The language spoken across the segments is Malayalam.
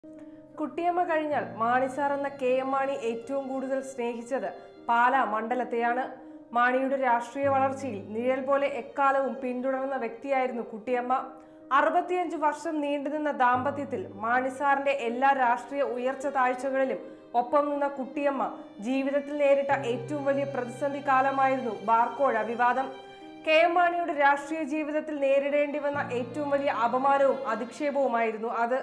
കുട്ടിയമ്മ കഴിഞ്ഞാൽ മാണിസാർ എന്ന കെ എം മാണി ഏറ്റവും കൂടുതൽ സ്നേഹിച്ചത് പാലാ മണ്ഡലത്തെയാണ് മാണിയുടെ രാഷ്ട്രീയ വളർച്ചയിൽ നിഴൽ പോലെ എക്കാലവും പിന്തുടർന്ന വ്യക്തിയായിരുന്നു കുട്ടിയമ്മ അറുപത്തിയഞ്ച് വർഷം നീണ്ടുനിന്ന ദാമ്പത്യത്തിൽ മാണിസാറിന്റെ എല്ലാ രാഷ്ട്രീയ ഉയർച്ച താഴ്ചകളിലും ഒപ്പം നിന്ന കുട്ടിയമ്മ ജീവിതത്തിൽ നേരിട്ട ഏറ്റവും വലിയ പ്രതിസന്ധി കാലമായിരുന്നു ബാർക്കോഴ വിവാദം കെ എം മാണിയുടെ രാഷ്ട്രീയ ജീവിതത്തിൽ നേരിടേണ്ടി വന്ന ഏറ്റവും വലിയ അപമാനവും അധിക്ഷേപവുമായിരുന്നു അത്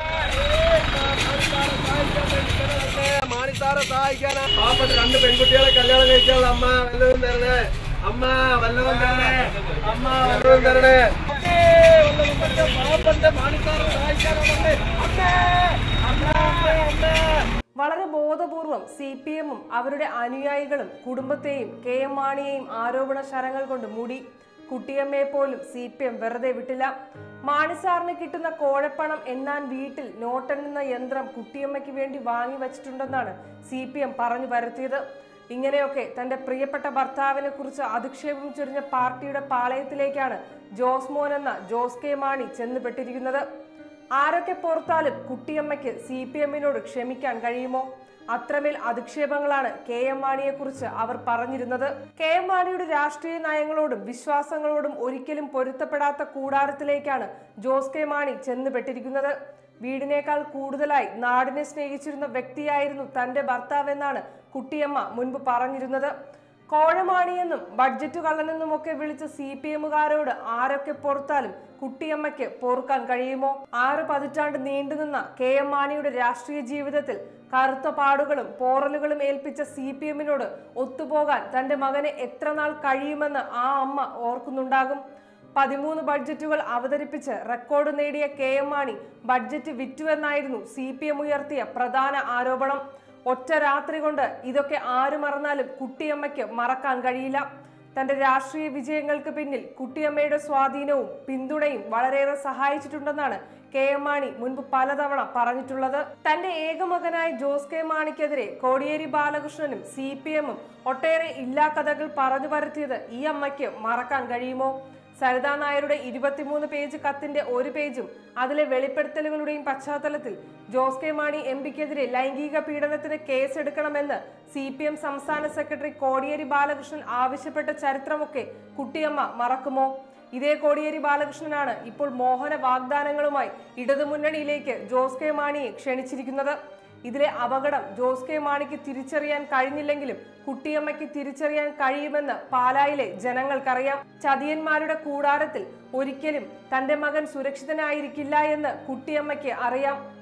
മാണിസാറെ സഹായിക്കാനാ പാവപ്പെട്ട രണ്ട് പെൺകുട്ടികളെ കല്യാണം കഴിക്കാനുള്ള അമ്മ വല്ലതും തരണേ അമ്മ വല്ലതും തരണേ അമ്മ വല്ലതും തരണേ അമ്മേ, വല്ലതും തരണേ. പാവപ്പെട്ട മാണിസാറെ സഹായിക്കാനാണ് അമ്മേ അമ്മേ അമ്മേ അമ്മേ വളരെ ബോധപൂർവം സി പി എമ്മും അവരുടെ അനുയായികളും കുടുംബത്തെയും കെ എം മാണിയെയും ആരോപണ ശരങ്ങൾ കൊണ്ട് മൂടി കുട്ടിയമ്മയെ പോലും സി പി എം വെറുതെ വിട്ടില്ല മാണിസാറിന് കിട്ടുന്ന കോഴപ്പണം എണ്ണാൻ വീട്ടിൽ നോട്ടെണ്ണുന്ന യന്ത്രം കുട്ടിയമ്മയ്ക്ക് വേണ്ടി വാങ്ങി വച്ചിട്ടുണ്ടെന്നാണ് സി പി എം പറഞ്ഞു പരത്തിയത് ഇങ്ങനെയൊക്കെ തന്റെ പ്രിയപ്പെട്ട ഭർത്താവിനെ കുറിച്ച് അധിക്ഷേപം ചൊരിഞ്ഞ പാർട്ടിയുടെ പാളയത്തിലേക്കാണ് ജോസ് മോൻ എന്ന ജോസ് കെ മാണി ചെന്നുപെട്ടിരിക്കുന്നത് ആരൊക്കെ പുറത്താലും കുട്ടിയമ്മയ്ക്ക് സി പി എമ്മിനോട് ക്ഷമിക്കാൻ കഴിയുമോ അത്രമേൽ അധിക്ഷേപങ്ങളാണ് കെ എം മാണിയെ കുറിച്ച് അവർ പറഞ്ഞിരുന്നത് കെ എം മാണിയുടെ രാഷ്ട്രീയ നയങ്ങളോടും വിശ്വാസങ്ങളോടും ഒരിക്കലും പൊരുത്തപ്പെടാത്ത കൂടാരത്തിലേക്കാണ് ജോസ് കെ മാണി ചെന്നുപെട്ടിരിക്കുന്നത് വീടിനേക്കാൾ കൂടുതലായി നാടിനെ സ്നേഹിച്ചിരുന്ന വ്യക്തിയായിരുന്നു തന്റെ ഭർത്താവെന്നാണ് കുട്ടിയമ്മ മുൻപ് പറഞ്ഞിരുന്നത് കോഴമാണിയെന്നും ബഡ്ജറ്റ് കള്ളനെന്നുമൊക്കെ വിളിച്ച സി പി എമ്മുകാരോട് ആരൊക്കെ പൊറുത്താലും കുട്ടിയമ്മയ്ക്ക് പൊറുക്കാൻ കഴിയുമോ ആറ് പതിറ്റാണ്ട് നീണ്ടുനിന്ന കെ എം മാണിയുടെ രാഷ്ട്രീയ ജീവിതത്തിൽ കറുത്ത പാടുകളും പോറലുകളും ഏൽപ്പിച്ച സി പി എമ്മിനോട് ഒത്തുപോകാൻ തന്റെ മകന് എത്ര നാൾ കഴിയുമെന്ന് ആ അമ്മ ഓർക്കുന്നുണ്ടാകും പതിമൂന്ന് ബഡ്ജറ്റുകൾ അവതരിപ്പിച്ച് റെക്കോർഡ് നേടിയ കെ എം മാണി ബഡ്ജറ്റ് വിറ്റുവെന്നായിരുന്നു സി പി എം ഉയർത്തിയ പ്രധാന ആരോപണം ഒറ്റ രാത്രി കൊണ്ട് ഇതൊക്കെ ആര് മറന്നാലും കുട്ടിയമ്മയ്ക്ക് മറക്കാൻ കഴിയില്ല തന്റെ രാഷ്ട്രീയ വിജയങ്ങൾക്ക് പിന്നിൽ കുട്ടിയമ്മയുടെ സ്വാധീനവും പിന്തുണയും വളരെയേറെ സഹായിച്ചിട്ടുണ്ടെന്നാണ് കെ എം മാണി മുൻപ് പലതവണ പറഞ്ഞിട്ടുള്ളത് തന്റെ ഏകമകനായ ജോസ് കെ മാണിക്കെതിരെ കോടിയേരി ബാലകൃഷ്ണനും സി പി എമ്മും ഒട്ടേറെ ഇല്ലാ കഥകൾ പറഞ്ഞു പരത്തിയത് ഈ അമ്മയ്ക്ക് മറക്കാൻ കഴിയുമോ സരിതാ നായരുടെ ഇരുപത്തിമൂന്ന് പേജ് കത്തിന്റെ ഒരു പേജും അതിലെ വെളിപ്പെടുത്തലുകളുടെയും പശ്ചാത്തലത്തിൽ ജോസ് കെ മാണി എം പിക്കെതിരെ ലൈംഗിക പീഡനത്തിന് കേസെടുക്കണമെന്ന് സി പി എം സംസ്ഥാന സെക്രട്ടറി കോടിയേരി ബാലകൃഷ്ണൻ ആവശ്യപ്പെട്ട ചരിത്രമൊക്കെ കുട്ടിയമ്മ മറക്കുമോ ഇതേ കോടിയേരി ബാലകൃഷ്ണനാണ് ഇപ്പോൾ മോഹന വാഗ്ദാനങ്ങളുമായി ഇടതുമുന്നണിയിലേക്ക് ജോസ് കെ മാണിയെ ക്ഷണിച്ചിരിക്കുന്നത് ഇതിലെ അപകടം ജോസ് കെ മാണിക്ക് തിരിച്ചറിയാൻ കഴിഞ്ഞില്ലെങ്കിലും കുട്ടിയമ്മയ്ക്ക് തിരിച്ചറിയാൻ കഴിയുമെന്ന് പാലായിലെ ജനങ്ങൾക്കറിയാം ചതിയന്മാരുടെ കൂടാരത്തിൽ ഒരിക്കലും തന്റെ മകൻ സുരക്ഷിതനായിരിക്കില്ല എന്ന് കുട്ടിയമ്മയ്ക്ക് അറിയാം